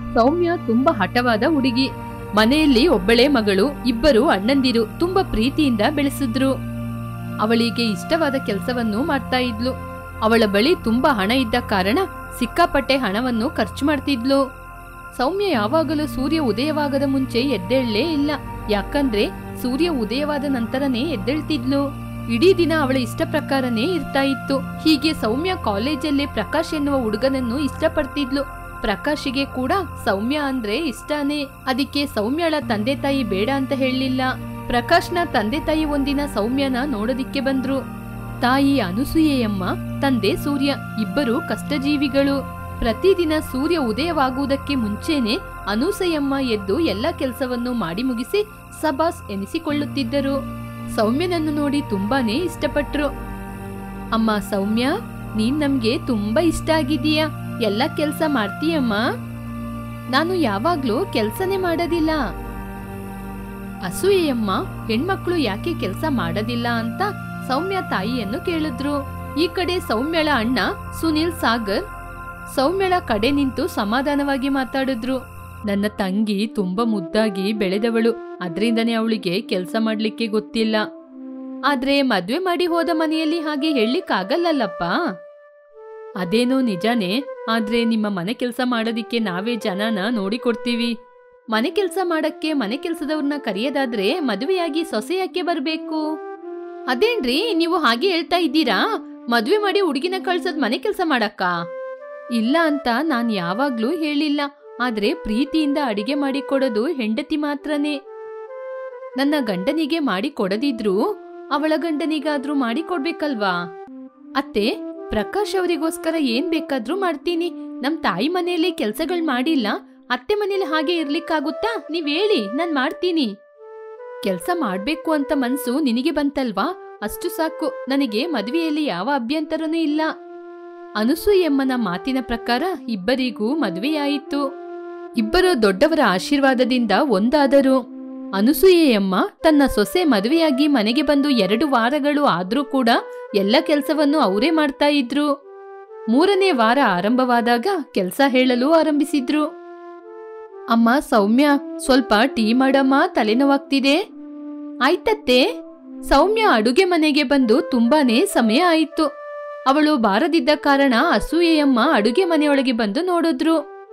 ಸೌಮ್ಯ ತುಂಬಾ ಹಠವಾದ ಹುಡುಗಿ ಮನೆಯಲ್ಲಿ ಒಬ್ಬಳೇ ಮಗಳು ಇಬ್ಬರು ಅಣ್ಣಂದಿರು ತುಂಬಾ ಪ್ರೀತಿಯಿಂದ ಬೆಳೆಸಿದ್ರು ಅವಳಿಗೆ ಇಷ್ಟವಾದ ಕೆಲಸವನ್ನು ಮಾಡ್ತಾ ಇದ್ಲು ಅವಳ ಬಳಿ ತುಂಬಾ ಹಣ ಇದ್ದ ಕಾರಣ ಸಿಕ್ಕಾಪಟ್ಟೆ ಹಣವನ್ನು ಖರ್ಚು ಮಾಡ್ತಿದ್ಲು ಸೌಮ್ಯ ಯಾವಾಗಲೂ ಸೂರ್ಯ ಉದಯವಾಗದ ಮುಂಚೆ ಎದ್ದೇಳಲೇ ಇಲ್ಲ ಯಾಕಂದ್ರೆ ಸೂರ್ಯ ಉದಯವಾದ ನಂತರನೇ ಎದ್ದೇಳ್ತಿದ್ಲು ಇಡೀ ದಿನ ಅವಳ ಇಷ್ಟ ಪ್ರಕಾರನೇ ಇರ್ತಾ ಇತ್ತು ಹೀಗೆ ಸೌಮ್ಯ ಕಾಲೇಜಲ್ಲಿ ಪ್ರಕಾಶ್ ಎನ್ನುವ ಹುಡುಗನನ್ನು ಇಷ್ಟಪಡ್ತಿದ್ಲು ಪ್ರಕಾಶಿಗೆ ಕೂಡ ಸೌಮ್ಯ ಅಂದ್ರೆ ಇಷ್ಟನೇ ಅದಕ್ಕೆ ಸೌಮ್ಯಳ ತಂದೆ ತಾಯಿ ಬೇಡ ಅಂತ ಹೇಳಲಿಲ್ಲ ಪ್ರಕಾಶ್ನ ತಂದೆ ತಾಯಿ ಒಂದಿನ ಸೌಮ್ಯನ ನೋಡೋದಿಕ್ಕೆ ಬಂದ್ರು ತಾಯಿ ಅನುಸೂಯೆಯಮ್ಮ ತಂದೆ ಸೂರ್ಯ ಇಬ್ಬರು ಕಷ್ಟಜೀವಿಗಳು ಪ್ರತಿದಿನ ಸೂರ್ಯ ಉದಯವಾಗುವುದಕ್ಕೆ ಮುಂಚೆನೆ ಅನೂಸೆಯಮ್ಮ ಎದ್ದು ಎಲ್ಲ ಕೆಲಸವನ್ನು ಮಾಡಿ ಮುಗಿಸಿ ಸಬಾಸ್ ಎನಿಸಿಕೊಳ್ಳುತ್ತಿದ್ದರು ಸೌಮ್ಯನನ್ನು ನೋಡಿ ತುಂಬಾನೇ ಇಷ್ಟಪಟ್ರು ಅಮ್ಮ ಸೌಮ್ಯ ನೀನ್ ನಮ್ಗೆ ತುಂಬಾ ಇಷ್ಟ ಆಗಿದೀಯ ಎಲ್ಲ ಕೆಲ್ಸ ಮಾಡ್ತೀಯಮ್ಮ ನಾನು ಯಾವಾಗ್ಲೂ ಕೆಲ್ಸನೇ ಮಾಡೋದಿಲ್ಲ ಅಸೂಯೆಯಮ್ಮ ಹೆಣ್ಮಕ್ಳು ಯಾಕೆ ಕೆಲ್ಸ ಮಾಡೋದಿಲ್ಲ ಅಂತ ಸೌಮ್ಯ ತಾಯಿಯನ್ನು ಕೇಳಿದ್ರು ಈ ಕಡೆ ಸೌಮ್ಯಳ ಅಣ್ಣ ಸುನಿಲ್ ಸಾಗರ್ ಸೌಮ್ಯಳ ಕಡೆ ನಿಂತು ಸಮಾಧಾನವಾಗಿ ಮಾತಾಡಿದ್ರು ನನ್ನ ತಂಗಿ ತುಂಬಾ ಮುದ್ದಾಗಿ ಬೆಳೆದವಳು ಅದ್ರಿಂದನೇ ಅವಳಿಗೆ ಕೆಲಸ ಮಾಡ್ಲಿಕ್ಕೆ ಗೊತ್ತಿಲ್ಲ ಆದ್ರೆ ಮದ್ವೆ ಮಾಡಿ ಹೋದ ಮನೆಯಲ್ಲಿ ಹಾಗೆ ಹೇಳಲಿಕ್ಕಾಗಲ್ಲಲ್ಲಪ್ಪ ಅದೇನೋ ನಿಜಾನೇ ಆದ್ರೆ ನಿಮ್ಮ ಮನೆ ಕೆಲಸ ಮಾಡೋದಿಕ್ಕೆ ನಾವೇ ಜನನ ನೋಡಿಕೊಡ್ತೀವಿ ಮನೆ ಕೆಲಸ ಮಾಡಕ್ಕೆ ಮನೆ ಕೆಲಸದವ್ರನ್ನ ಕರೆಯೋದಾದ್ರೆ ಮದುವೆಯಾಗಿ ಸೊಸೆ ಯಾಕೆ ಬರ್ಬೇಕು ಅದೇನ್ರಿ ನೀವು ಹಾಗೆ ಹೇಳ್ತಾ ಇದ್ದೀರಾ ಮದ್ವೆ ಮಾಡಿ ಹುಡುಗಿನ ಕಳ್ಸೋದ್ ಮನೆ ಕೆಲಸ ಮಾಡಕ್ಕ ಇಲ್ಲ ಅಂತ ನಾನ್ ಯಾವಾಗ್ಲೂ ಹೇಳಿಲ್ಲ ಆದ್ರೆ ಪ್ರೀತಿಯಿಂದ ಅಡಿಗೆ ಮಾಡಿ ಕೊಡೋದು ಹೆಂಡತಿ ಮಾತ್ರನೇ ನನ್ನ ಗಂಡನಿಗೆ ಮಾಡಿ ಕೊಡದಿದ್ರು ಅವಳ ಗಂಡನಿಗಾದ್ರೂ ಮಾಡಿ ಕೊಡ್ಬೇಕಲ್ವಾ ಅತ್ತೆ ಪ್ರಕಾಶ್ ಅವರಿಗೋಸ್ಕರ ಏನ್ ಬೇಕಾದ್ರೂ ಮಾಡ್ತೀನಿ ನಮ್ ತಾಯಿ ಮನೆಯಲ್ಲಿ ಕೆಲ್ಸಗಳ್ ಮಾಡಿಲ್ಲ ಅತ್ತೆ ಮನೇಲಿ ಹಾಗೆ ಇರ್ಲಿಕ್ಕಾಗುತ್ತಾ ನೀವ್ ಹೇಳಿ ನಾನ್ ಮಾಡ್ತೀನಿ ಕೆಲ್ಸ ಮಾಡ್ಬೇಕು ಅಂತ ಮನ್ಸು ನಿನಗೆ ಬಂತಲ್ವಾ ಅಷ್ಟು ಸಾಕು ನನಗೆ ಮದುವೆಯಲ್ಲಿ ಯಾವ ಅಭ್ಯಂತರನೂ ಇಲ್ಲ ಅನುಸೂಯಮ್ಮನ ಮಾತಿನ ಪ್ರಕಾರ ಇಬ್ಬರಿಗೂ ಮದುವೆಯಾಯಿತು ಇಬ್ಬರು ದೊಡ್ಡವರ ಆಶೀರ್ವಾದದಿಂದ ಒಂದಾದರು ಅನುಸೂಯೆಯಮ್ಮ ತನ್ನ ಸೊಸೆ ಮದುವೆಯಾಗಿ ಮನೆಗೆ ಬಂದು ಎರಡು ವಾರಗಳು ಆದ್ರೂ ಕೂಡ ಎಲ್ಲ ಕೆಲಸವನ್ನು ಅವರೇ ಮಾಡ್ತಾ ಇದ್ರು ಮೂರನೇ ವಾರ ಆರಂಭವಾದಾಗ ಕೆಲಸ ಹೇಳಲು ಆರಂಭಿಸಿದ್ರು ಅಮ್ಮ ಸೌಮ್ಯ ಸ್ವಲ್ಪ ಟೀ ಮಾಡಮ್ಮ ತಲೆನೋವಾಗ್ತಿದೆ ಆಯ್ತತ್ತೆ ಸೌಮ್ಯ ಅಡುಗೆ ಮನೆಗೆ ಬಂದು ತುಂಬಾನೇ ಸಮಯ ಆಯಿತು ಅವಳು ಬಾರದಿದ್ದ ಕಾರಣ ಅಸೂಯೆಯಮ್ಮ ಅಡುಗೆ ಮನೆಯೊಳಗೆ ಬಂದು ನೋಡಿದ್ರು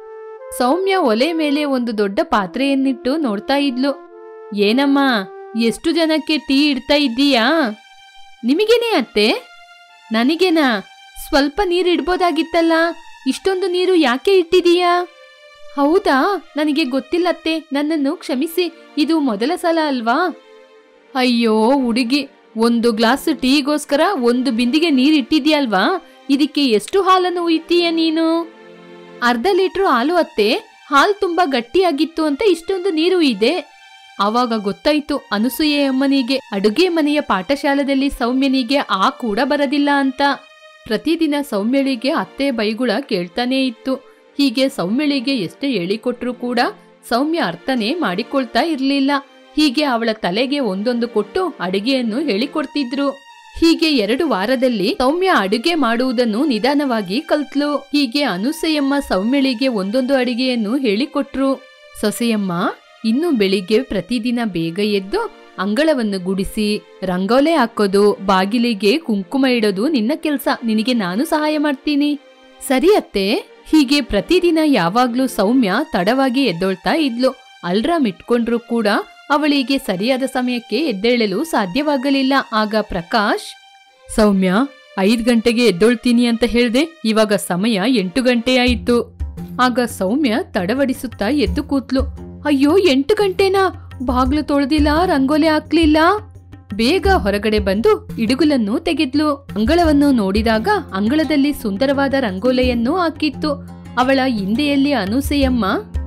ಸೌಮ್ಯ ಒಲೆ ಮೇಲೆ ಒಂದು ದೊಡ್ಡ ಪಾತ್ರೆಯನ್ನಿಟ್ಟು ನೋಡ್ತಾ ಇದ್ಲು ಏನಮ್ಮ ಎಷ್ಟು ಜನಕ್ಕೆ ಟೀ ಇಡ್ತಾ ಇದ್ದೀಯಾ ನಿಮಗೇನೆ ಅತ್ತೆ ನನಗೇನಾ ಸ್ವಲ್ಪ ನೀರು ಇಡ್ಬೋದಾಗಿತ್ತಲ್ಲ ಇಷ್ಟೊಂದು ನೀರು ಯಾಕೆ ಇಟ್ಟಿದೀಯಾ ಹೌದಾ ನನಗೆ ಗೊತ್ತಿಲ್ಲತ್ತೆ ನನ್ನನ್ನು ಕ್ಷಮಿಸಿ ಇದು ಮೊದಲ ಸಲ ಅಲ್ವಾ ಅಯ್ಯೋ ಹುಡುಗಿ ಒಂದು ಗ್ಲಾಸ್ ಟೀಗೋಸ್ಕರ ಒಂದು ಬಿಂದಿಗೆ ನೀರು ಇಟ್ಟಿದ್ಯಲ್ವಾ ಇದಕ್ಕೆ ಎಷ್ಟು ಹಾಲನ್ನು ಉಯ್ತೀಯ ನೀನು ಅರ್ಧ ಲೀಟ್ರು ಹಾಲು ಅತ್ತೆ ಹಾಲು ತುಂಬಾ ಗಟ್ಟಿಯಾಗಿತ್ತು ಅಂತ ಇಷ್ಟೊಂದು ನೀರು ಇದೆ ಆವಾಗ ಗೊತ್ತಾಯ್ತು ಅನುಸೂಯೆ ಅಮ್ಮನಿಗೆ ಅಡುಗೆ ಮನೆಯ ಪಾಠಶಾಲದಲ್ಲಿ ಸೌಮ್ಯನಿಗೆ ಆ ಕೂಡ ಬರದಿಲ್ಲ ಅಂತ ಪ್ರತಿದಿನ ಸೌಮ್ಯಳಿಗೆ ಅತ್ತೆ ಬೈಗುಳ ಕೇಳ್ತಾನೇ ಇತ್ತು ಹೀಗೆ ಸೌಮ್ಯಳಿಗೆ ಎಷ್ಟೇ ಹೇಳಿಕೊಟ್ರೂ ಕೂಡ ಸೌಮ್ಯ ಅರ್ಥನೇ ಮಾಡಿಕೊಳ್ತಾ ಇರ್ಲಿಲ್ಲ ಹೀಗೆ ಅವಳ ತಲೆಗೆ ಒಂದೊಂದು ಕೊಟ್ಟು ಅಡಿಗೆಯನ್ನು ಹೇಳಿಕೊಡ್ತಿದ್ರು ಹೀಗೆ ಎರಡು ವಾರದಲ್ಲಿ ಸೌಮ್ಯ ಅಡುಗೆ ಮಾಡುವುದನ್ನು ನಿಧಾನವಾಗಿ ಕಲ್ತ್ಲು ಹೀಗೆ ಅನುಸೆಯಮ್ಮ ಸೌಮ್ಯಳಿಗೆ ಒಂದೊಂದು ಅಡಿಗೆಯನ್ನು ಹೇಳಿಕೊಟ್ರು ಸೊಸೆಯಮ್ಮ ಇನ್ನು ಬೆಳಿಗ್ಗೆ ಪ್ರತಿದಿನ ಬೇಗ ಎದ್ದು ಅಂಗಳವನ್ನು ಗುಡಿಸಿ ರಂಗೋಲೆ ಹಾಕೋದು ಬಾಗಿಲಿಗೆ ಕುಂಕುಮ ಇಡೋದು ನಿನ್ನ ಕೆಲ್ಸ ನಿನಗೆ ನಾನು ಸಹಾಯ ಮಾಡ್ತೀನಿ ಸರಿ ಅತ್ತೆ ಹೀಗೆ ಪ್ರತಿದಿನ ಯಾವಾಗ್ಲೂ ಸೌಮ್ಯ ತಡವಾಗಿ ಎದ್ದೊಳ್ತಾ ಇದ್ಲು ಅಲ್ರಾಮ್ ಇಟ್ಕೊಂಡ್ರು ಕೂಡ ಅವಳಿಗೆ ಸರಿಯಾದ ಸಮಯಕ್ಕೆ ಎದ್ದೇಳಲು ಸಾಧ್ಯವಾಗಲಿಲ್ಲ ಆಗ ಪ್ರಕಾಶ್ ಸೌಮ್ಯ ಐದ್ ಗಂಟೆಗೆ ಎದ್ದೊಳ್ತೀನಿ ಅಂತ ಹೇಳ್ದೆ ಇವಾಗ ಸಮಯ ಎಂಟು ಗಂಟೆ ಆಯಿತು ಆಗ ಸೌಮ್ಯ ತಡವಡಿಸುತ್ತಾ ಎದ್ದು ಕೂತ್ಲು ಅಯ್ಯೋ ಎಂಟು ಗಂಟೆನಾ ಬಾಗ್ಲು ತೊಳೆದಿಲ್ಲ ರಂಗೋಲಿ ಹಾಕ್ಲಿಲ್ಲ ಬೇಗ ಹೊರಗಡೆ ಬಂದು ಇಡುಗುಲನ್ನು ತೆಗೆದ್ಲು ಅಂಗಳವನ್ನು ನೋಡಿದಾಗ ಅಂಗಳದಲ್ಲಿ ಸುಂದರವಾದ ರಂಗೋಲೆಯನ್ನು ಹಾಕಿತ್ತು ಅವಳ ಹಿಂದೆಯಲ್ಲಿ ಅನುಸೆಯಮ್ಮ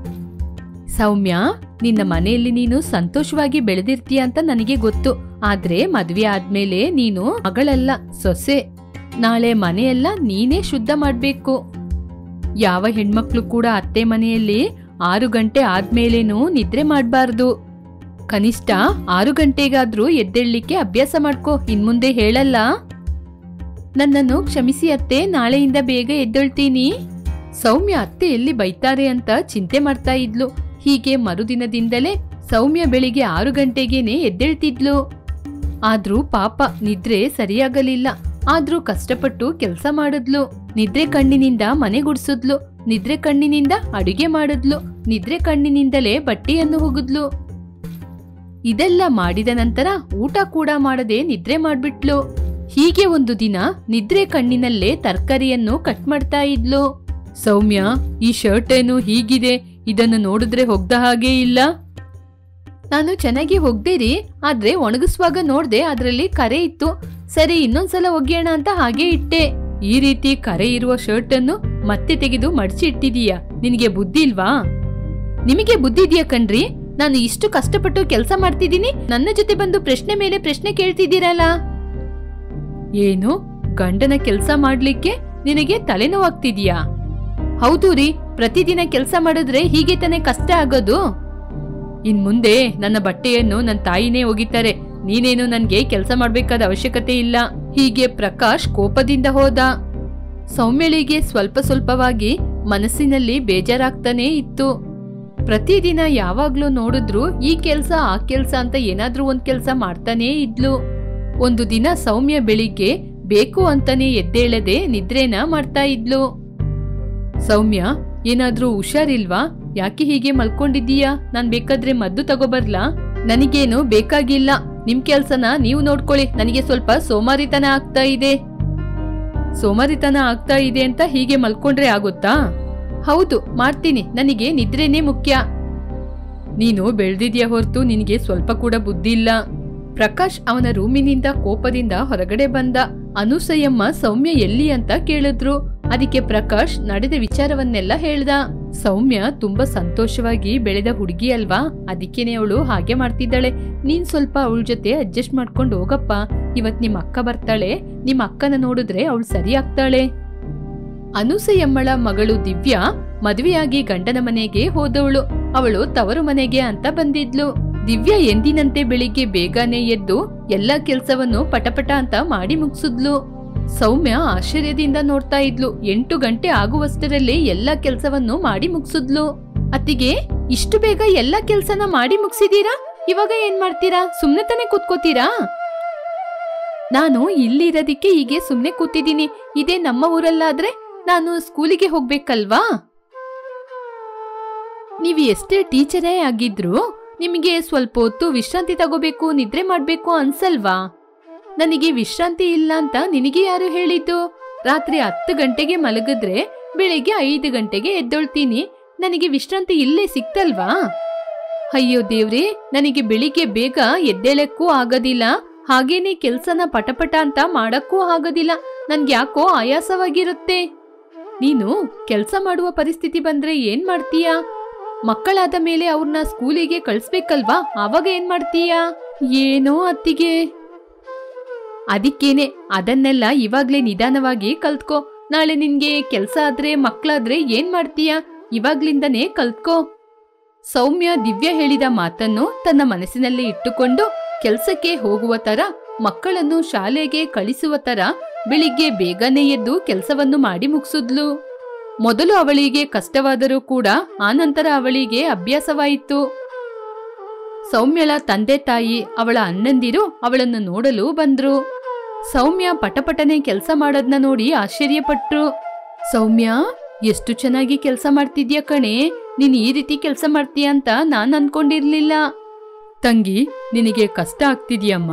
ಸೌಮ್ಯ ನಿನ್ನ ಮನೆಯಲ್ಲಿ ನೀನು ಸಂತೋಷವಾಗಿ ಬೆಳೆದಿರ್ತೀಯ ಅಂತ ನನಗೆ ಗೊತ್ತು ಆದ್ರೆ ಮದ್ವೆ ಆದ್ಮೇಲೆ ನೀನು ಮಗಳಲ್ಲ ಸೊಸೆ ನಾಳೆ ಮನೆಯೆಲ್ಲ ನೀನೇ ಶುದ್ಧ ಮಾಡ್ಬೇಕು ಯಾವ ಹೆಣ್ಮಕ್ಳು ಕೂಡ ಅತ್ತೆ ಮನೆಯಲ್ಲಿ ಆರು ಗಂಟೆ ಆದ್ಮೇಲೇನೂ ನಿದ್ರೆ ಮಾಡ್ಬಾರ್ದು ಕನಿಷ್ಠ ಆರು ಗಂಟೆಗಾದ್ರೂ ಎದ್ದೇಳ್ಲಿಕ್ಕೆ ಅಭ್ಯಾಸ ಮಾಡ್ಕೋ ಇನ್ಮುಂದೆ ಹೇಳಲ್ಲ ನನ್ನನ್ನು ಕ್ಷಮಿಸಿ ಅತ್ತೆ ನಾಳೆಯಿಂದ ಬೇಗ ಎದ್ದೇಳ್ತೀನಿ ಸೌಮ್ಯ ಅತ್ತೆ ಎಲ್ಲಿ ಬೈತಾರೆ ಅಂತ ಚಿಂತೆ ಮಾಡ್ತಾ ಇದ್ಲು ಹೀಗೆ ಮರುದಿನದಿಂದಲೇ ಸೌಮ್ಯ ಬೆಳಿಗ್ಗೆ ಆರು ಗಂಟೆಗೇನೆ ಎದ್ದೇಳ್ತಿದ್ಲು ಆದ್ರೂ ಪಾಪ ನಿದ್ರೆ ಸರಿಯಾಗಲಿಲ್ಲ ಆದ್ರೂ ಕಷ್ಟಪಟ್ಟು ಕೆಲಸ ಮಾಡಿದ್ಲು ನಿದ್ರೆ ಕಣ್ಣಿನಿಂದ ಮನೆ ಗುಡ್ಸಿದ್ಲು ನಿದ್ರೆ ಕಣ್ಣಿನಿಂದ ಅಡುಗೆ ಮಾಡಿದ್ಲು ನಿದ್ರೆ ಕಣ್ಣಿನಿಂದಲೇ ಬಟ್ಟೆಯನ್ನು ಹೋಗಿದ್ಲು ಇದೆಲ್ಲ ಮಾಡಿದ ನಂತರ ಊಟ ಕೂಡ ಮಾಡದೆ ನಿದ್ರೆ ಮಾಡ್ಬಿಟ್ಲು ಹೀಗೆ ಒಂದು ದಿನ ನಿದ್ರೆ ಕಣ್ಣಿನಲ್ಲೇ ತರಕಾರಿಯನ್ನು ಕಟ್ ಮಾಡ್ತಾ ಇದ್ಲು ಸೌಮ್ಯ ಈ ಶರ್ಟ್ ಏನು ಹೀಗಿದೆ ಇದನ್ನು ನೋಡಿದ್ರೆ ಹೊಗ್ದ ಹಾಗೆ ಇಲ್ಲ ನಾನು ಚೆನ್ನಾಗಿ ಹೊಗ್ದಿರಿ ಆದ್ರೆ ಒಣಗಿಸುವಾಗ ನೋಡ್ದೆ ಅದ್ರಲ್ಲಿ ಕರೆ ಇತ್ತು ಸರಿ ಇನ್ನೊಂದ್ಸಲ ಒಗ್ಯೋಣ ಅಂತ ಹಾಗೆ ಇಟ್ಟೆ ಈ ರೀತಿ ಕರೆ ಇರುವ ಶರ್ಟ್ ಅನ್ನು ಮತ್ತೆ ತೆಗೆದು ಮಡಚಿ ಇಟ್ಟಿದೀಯಾ ನಿನಗೆ ಬುದ್ಧಿ ಇಲ್ವಾ ನಿಮಗೆ ಬುದ್ಧಿ ಇದೆಯಾ ಕಣ್ರಿ ನಾನು ಇಷ್ಟು ಕಷ್ಟಪಟ್ಟು ಕೆಲಸ ಮಾಡ್ತಿದ್ದೀನಿ ನನ್ನ ಜೊತೆ ಬಂದು ಪ್ರಶ್ನೆ ಮೇಲೆ ಪ್ರಶ್ನೆ ಕೇಳ್ತಿದ್ದೀರಲ್ಲ ಏನು ಗಂಡನ ಕೆಲಸ ಮಾಡ್ಲಿಕ್ಕೆ ನಿನಗೆ ತಲೆನೋವಾಗ್ತಿದ್ಯಾ ಹೌದು ರೀ ಪ್ರತಿದಿನ ಕೆಲಸ ಮಾಡಿದ್ರೆ ಹೀಗೆ ತಾನೇ ಕಷ್ಟ ಆಗೋದು ಇನ್ ಮುಂದೆ ನನ್ನ ಬಟ್ಟೆಯನ್ನು ನನ್ನ ತಾಯಿನೇ ಒಗಿತಾರೆ ನೀನೇನು ನನ್ಗೆ ಕೆಲಸ ಮಾಡ್ಬೇಕಾದ ಅವಶ್ಯಕತೆ ಇಲ್ಲ ಹೀಗೆ ಪ್ರಕಾಶ್ ಕೋಪದಿಂದ ಹೋದ ಸೌಮ್ಯಳಿಗೆ ಸ್ವಲ್ಪ ಸ್ವಲ್ಪವಾಗಿ ಮನಸ್ಸಿನಲ್ಲಿ ಬೇಜಾರಾಗ್ತಾನೇ ಇತ್ತು ಪ್ರತಿದಿನ ಯಾವಾಗ್ಲೂ ನೋಡಿದ್ರು ಈ ಕೆಲ್ಸ ಆ ಕೆಲ್ಸ ಅಂತ ಏನಾದ್ರೂ ಒಂದ್ ಕೆಲ್ಸ ಮಾಡ್ತಾನೇ ಇದ್ಲು ಒಂದು ದಿನ ಸೌಮ್ಯ ಬೆಳಿಗ್ಗೆ ಬೇಕು ಅಂತಾನೆ ಎದ್ದೇಳದೆ ನಿದ್ರೆನ ಮಾಡ್ತಾ ಇದ್ಲು ಸೌಮ್ಯ ಏನಾದ್ರೂ ಹುಷಾರಿಲ್ವಾ ಯಾಕೆ ಹೀಗೆ ಮಲ್ಕೊಂಡಿದ್ದೀಯಾ ನಾನ್ ಬೇಕಾದ್ರೆ ಮದ್ದು ತಗೋಬರ್ಲಾ ನನಗೇನು ಬೇಕಾಗಿಲ್ಲ ನಿಮ್ ಕೆಲ್ಸನ ನೀವು ನೋಡ್ಕೊಳ್ಳಿ ನನಗೆ ಸ್ವಲ್ಪ ಸೋಮಾರಿತನ ಆಗ್ತಾ ಇದೆ ಸೋಮಾರಿತನ ಆಗ್ತಾ ಇದೆ ಅಂತ ಹೀಗೆ ಮಲ್ಕೊಂಡ್ರೆ ಆಗುತ್ತಾ ಹೌದು ಮಾಡ್ತೀನಿ ನನಗೆ ನಿದ್ರೆನೇ ಮುಖ್ಯ ನೀನು ಬೆಳ್ದಿದ್ಯಾ ಹೊರತು ನಿನಗೆ ಸ್ವಲ್ಪ ಕೂಡ ಬುದ್ಧಿ ಇಲ್ಲ ಪ್ರಕಾಶ್ ಅವನ ರೂಮಿನಿಂದ ಕೋಪದಿಂದ ಹೊರಗಡೆ ಬಂದ ಅನುಸಯಮ್ಮ ಸೌಮ್ಯ ಎಲ್ಲಿ ಅಂತ ಕೇಳಿದ್ರು ಅದಕ್ಕೆ ಪ್ರಕಾಶ್ ನಡೆದ ವಿಚಾರವನ್ನೆಲ್ಲ ಹೇಳ್ದ ಸೌಮ್ಯ ತುಂಬಾ ಸಂತೋಷವಾಗಿ ಬೆಳೆದ ಹುಡುಗಿ ಅಲ್ವಾ ಅದಕ್ಕೇನೆ ಅವಳು ಹಾಗೆ ಮಾಡ್ತಿದ್ದಾಳೆ ನೀನ್ ಸ್ವಲ್ಪ ಅವಳ ಜೊತೆ ಅಡ್ಜಸ್ಟ್ ಮಾಡ್ಕೊಂಡು ಹೋಗಪ್ಪ ಇವತ್ ನಿಮ್ ಅಕ್ಕ ಬರ್ತಾಳೆ ನಿಮ್ ಅಕ್ಕನ ನೋಡಿದ್ರೆ ಅವಳು ಸರಿ ಆಗ್ತಾಳೆ ಅನುಸಯಮ್ಮಳ ಮಗಳು ದಿವ್ಯಾ ಮದುವೆಯಾಗಿ ಗಂಡನ ಮನೆಗೆ ಹೋದವಳು ಅವಳು ತವರು ಮನೆಗೆ ಅಂತ ಬಂದಿದ್ಲು ದಿವ್ಯಾ ಎಂದಿನಂತೆ ಬೆಳಿಗ್ಗೆ ಬೇಗನೆ ಎದ್ದು ಎಲ್ಲಾ ಕೆಲ್ಸವನ್ನು ಪಟಪಟ ಅಂತ ಮಾಡಿ ಮುಗಿಸಿದ್ಲು ಸೌಮ್ಯ ಆಶ್ಚರ್ಯದಿಂದ ನೋಡ್ತಾ ಇದ್ಲು ಎಂಟು ಗಂಟೆ ಆಗುವಷ್ಟರಲ್ಲಿ ಎಲ್ಲಾ ಕೆಲ್ಸವನ್ನು ಮಾಡಿ ಮುಗಿಸಿದ್ಲು ಅತ್ತಿಗೆ ಇಷ್ಟು ಬೇಗ ಎಲ್ಲಾ ಕೆಲ್ಸನ ಮಾಡಿ ಮುಗಿಸಿದೀರಾ ಇವಾಗ ಏನ್ ಮಾಡ್ತೀರಾ ಸುಮ್ನೆ ತಾನೇ ಕೂತ್ಕೋತೀರಾ ನಾನು ಇಲ್ಲಿರೋದಿಕ್ಕೆ ಹೀಗೆ ಸುಮ್ನೆ ಕೂತಿದ್ದೀನಿ ಇದೇ ನಮ್ಮ ಊರಲ್ಲಾದ್ರೆ ನಾನು ಸ್ಕೂಲಿಗೆ ಹೋಗ್ಬೇಕಲ್ವಾ ನೀವು ಎಷ್ಟೇ ಟೀಚರೇ ಆಗಿದ್ರು ನಿಮಗೆ ಸ್ವಲ್ಪ ಹೊತ್ತು ವಿಶ್ರಾಂತಿ ತಗೋಬೇಕು ನಿದ್ರೆ ಮಾಡ್ಬೇಕು ಅನ್ಸಲ್ವಾ ನನಗೆ ವಿಶ್ರಾಂತಿ ಇಲ್ಲ ಅಂತ ನಿನಗೆ ಯಾರು ಹೇಳಿದ್ದು ರಾತ್ರಿ ಹತ್ತು ಗಂಟೆಗೆ ಮಲಗಿದ್ರೆ ಬೆಳಿಗ್ಗೆ ಐದು ಗಂಟೆಗೆ ಎದ್ದೊಳ್ತೀನಿ ನನಗೆ ವಿಶ್ರಾಂತಿ ಇಲ್ಲೇ ಸಿಕ್ತಲ್ವಾ ಅಯ್ಯೋ ದೇವ್ರೇ ನನಗೆ ಬೆಳಿಗ್ಗೆ ಬೇಗ ಎದ್ದೇಳಕ್ಕೂ ಆಗೋದಿಲ್ಲ ಹಾಗೇನೆ ಕೆಲ್ಸನ ಪಟಪಟ ಅಂತ ಮಾಡಕ್ಕೂ ಆಗೋದಿಲ್ಲ ನನ್ಗೆ ಯಾಕೋ ಆಯಾಸವಾಗಿರುತ್ತೆ ನೀನು ಕೆಲಸ ಮಾಡುವ ಪರಿಸ್ಥಿತಿ ಬಂದ್ರೆ ಏನ್ ಮಾಡ್ತೀಯಾ ಮಕ್ಕಳಾದ ಮೇಲೆ ಅವ್ರನ್ನ ಸ್ಕೂಲಿಗೆ ಕಳಿಸ್ಬೇಕಲ್ವಾ ಆವಾಗ ಏನ್ ಮಾಡ್ತೀಯಾ ಏನೋ ಅತ್ತಿಗೆ ಅದಕ್ಕೇನೆ ಅದನ್ನೆಲ್ಲ ಇವಾಗ್ಲೇ ನಿಧಾನವಾಗಿ ಕಲ್ತ್ಕೋ ನಾಳೆ ನಿನ್ಗೆ ಕೆಲ್ಸ ಆದ್ರೆ ಮಕ್ಕಳಾದ್ರೆ ಏನ್ ಮಾಡ್ತೀಯಾ ಇವಾಗ್ಲಿಂದನೇ ಕಲ್ತ್ಕೋ ಸೌಮ್ಯ ದಿವ್ಯ ಹೇಳಿದ ಮಾತನ್ನು ತನ್ನ ಮನಸ್ಸಿನಲ್ಲಿ ಇಟ್ಟುಕೊಂಡು ಕೆಲ್ಸಕ್ಕೆ ಹೋಗುವ ತರ ಮಕ್ಕಳನ್ನು ಶಾಲೆಗೆ ಕಳಿಸುವ ತರ ಬೆಳಿಗ್ಗೆ ಬೇಗನೆ ಎದ್ದು ಕೆಲಸವನ್ನು ಮಾಡಿ ಮುಗಿಸಿದ್ಲು ಮೊದಲು ಅವಳಿಗೆ ಕಷ್ಟವಾದರೂ ಕೂಡ ಆನಂತರ ಅವಳಿಗೆ ಅಭ್ಯಾಸವಾಯಿತು ಸೌಮ್ಯಳ ತಂದೆ ತಾಯಿ ಅವಳ ಅಣ್ಣಂದಿರು ಅವಳನ್ನು ನೋಡಲು ಬಂದ್ರು ಸೌಮ್ಯ ಪಟಪಟನೆ ಕೆಲಸ ಮಾಡೋದ್ನ ನೋಡಿ ಆಶ್ಚರ್ಯಪಟ್ರು ಸೌಮ್ಯ ಎಷ್ಟು ಚೆನ್ನಾಗಿ ಕೆಲಸ ಮಾಡ್ತಿದ್ಯಾ ಕಣೆ ನೀನ್ ಈ ರೀತಿ ಕೆಲಸ ಮಾಡ್ತೀಯ ಅಂತ ನಾನ್ ಅನ್ಕೊಂಡಿರ್ಲಿಲ್ಲ ತಂಗಿ ನಿನಗೆ ಕಷ್ಟ ಆಗ್ತಿದ್ಯಮ್ಮ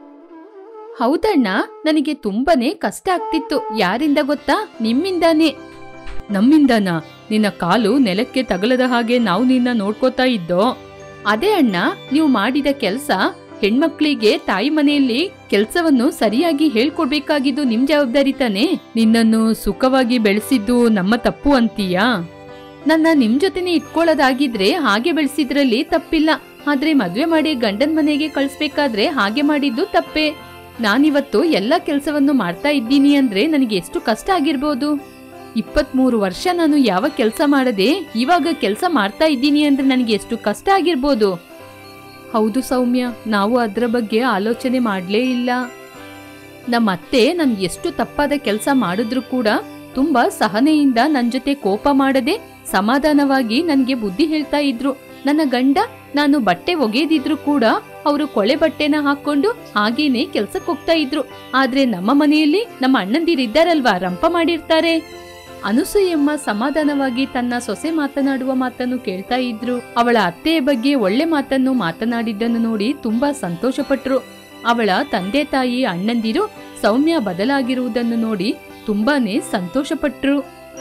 ಹೌದಣ್ಣ ನನಗೆ ತುಂಬಾನೇ ಕಷ್ಟ ಆಗ್ತಿತ್ತು ಯಾರಿಂದ ಗೊತ್ತಾ ನಿಮ್ಮಿಂದಾನೇ ನಮ್ಮಿಂದನಾ ನಿನ್ನ ಕಾಲು ನೆಲಕ್ಕೆ ತಗಲದ ಹಾಗೆ ನಾವು ನಿನ್ನ ನೋಡ್ಕೋತಾ ಇದ್ದೋ ಅದೇ ಅಣ್ಣ ನೀವು ಮಾಡಿದ ಕೆಲಸ ಹೆಣ್ಮಕ್ಳಿಗೆ ತಾಯಿ ಮನೆಯಲ್ಲಿ ಕೆಲ್ಸವನ್ನು ಸರಿಯಾಗಿ ಹೇಳ್ಕೊಡ್ಬೇಕಾಗಿದ್ದು ನಿಮ್ ಜವಾಬ್ದಾರಿ ತಾನೆ ನಿನ್ನನ್ನು ಸುಖವಾಗಿ ಬೆಳೆಸಿದ್ದು ನಮ್ಮ ತಪ್ಪು ಅಂತೀಯಾ ನನ್ನ ನಿಮ್ ಜೊತೆನೆ ಇಟ್ಕೊಳ್ಳೋದಾಗಿದ್ರೆ ಹಾಗೆ ಬೆಳೆಸಿದ್ರಲ್ಲಿ ತಪ್ಪಿಲ್ಲ ಆದ್ರೆ ಮದ್ವೆ ಮಾಡಿ ಗಂಡನ್ ಮನೆಗೆ ಕಳ್ಸ್ಬೇಕಾದ್ರೆ ಹಾಗೆ ಮಾಡಿದ್ದು ತಪ್ಪೇ ನಾನಿವತ್ತು ಎಲ್ಲ ಕೆಲ್ಸವನ್ನು ಮಾಡ್ತಾ ಇದ್ದೀನಿ ಅಂದ್ರೆ ನನಗೆ ಎಷ್ಟು ಕಷ್ಟ ಆಗಿರ್ಬೋದು ಇಪ್ಪತ್ಮೂರು ವರ್ಷ ನಾನು ಯಾವ ಕೆಲಸ ಮಾಡದೆ ಇವಾಗ ಕೆಲಸ ಮಾಡ್ತಾ ಇದ್ದೀನಿ ಅಂದ್ರೆ ನನಗೆ ಎಷ್ಟು ಕಷ್ಟ ಆಗಿರ್ಬೋದು ಹೌದು ಸೌಮ್ಯ ನಾವು ಅದರ ಬಗ್ಗೆ ಆಲೋಚನೆ ಮಾಡಲೇ ಇಲ್ಲ ನಮ್ಮ ಅತ್ತೆ ನನ್ ಎಷ್ಟು ತಪ್ಪಾದ ಕೆಲಸ ಮಾಡಿದ್ರು ಕೂಡ ತುಂಬಾ ಸಹನೆಯಿಂದ ನನ್ ಜೊತೆ ಕೋಪ ಮಾಡದೆ ಸಮಾಧಾನವಾಗಿ ನನ್ಗೆ ಬುದ್ಧಿ ಹೇಳ್ತಾ ಇದ್ರು ನನ್ನ ಗಂಡ ನಾನು ಬಟ್ಟೆ ಒಗೆದಿದ್ರು ಕೂಡ ಅವರು ಕೊಳೆ ಬಟ್ಟೆನ ಹಾಕೊಂಡು ಹಾಗೇನೆ ಕೆಲ್ಸಕ್ಕೆ ಹೋಗ್ತಾ ಇದ್ರು ಆದ್ರೆ ನಮ್ಮ ಮನೆಯಲ್ಲಿ ನಮ್ಮ ಅಣ್ಣಂದಿರಿದ್ದಾರಲ್ವಾ ರಂಪ ಮಾಡಿರ್ತಾರೆ ಅನುಸೂಯಮ್ಮ ಸಮಾಧಾನವಾಗಿ ತನ್ನ ಸೊಸೆ ಮಾತನಾಡುವ ಮಾತನ್ನು ಕೇಳ್ತಾ ಇದ್ರು ಅವಳ ಅತ್ತೆಯ ಬಗ್ಗೆ ಒಳ್ಳೆ ಮಾತನ್ನು ಮಾತನಾಡಿದ್ದನ್ನು ನೋಡಿ ತುಂಬಾ ಸಂತೋಷಪಟ್ರು ಅವಳ ತಂದೆ ತಾಯಿ ಅಣ್ಣಂದಿರು ಸೌಮ್ಯ ಬದಲಾಗಿರುವುದನ್ನು ನೋಡಿ ತುಂಬಾನೇ ಸಂತೋಷಪಟ್ರು